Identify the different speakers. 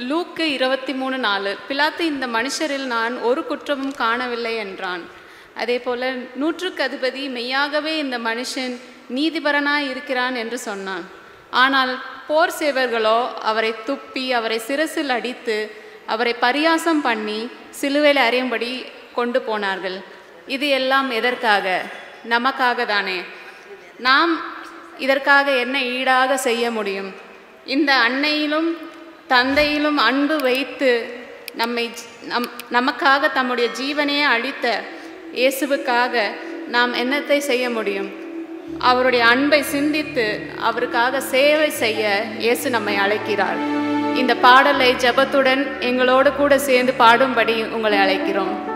Speaker 1: Luke இருபத்தி மூணு நாலு பிலாத்து இந்த மனுஷரில் நான் ஒரு குற்றமும் காணவில்லை என்றான் அதே போல நூற்றுக்கு அதிபதி மெய்யாகவே இந்த மனுஷன் நீதிபரனாய் இருக்கிறான் என்று சொன்னான் ஆனால் போர் சேவர்களோ அவரை துப்பி அவரை சிரசில் அடித்து அவரை பரியாசம் பண்ணி சிலுவையில் அறியும்படி கொண்டு போனார்கள் இது எல்லாம் எதற்காக நமக்காக தானே நாம் இதற்காக என்ன ஈடாக செய்ய முடியும் இந்த அன்னையிலும் தந்தையிலும் அன்பு வைத்து நம்மை ஜ- நம் நமக்காக தம்முடைய ஜீவனையே அளித்த இயேசுவுக்காக நாம் என்னத்தை செய்ய முடியும் அவருடைய அன்பை சிந்தித்து அவருக்காக சேவை செய்ய இயேசு நம்மை அழைக்கிறார் இந்த பாடலை ஜெபத்துடன் எங்களோடு கூட சேர்ந்து பாடும்படி உங்களை அழைக்கிறோம்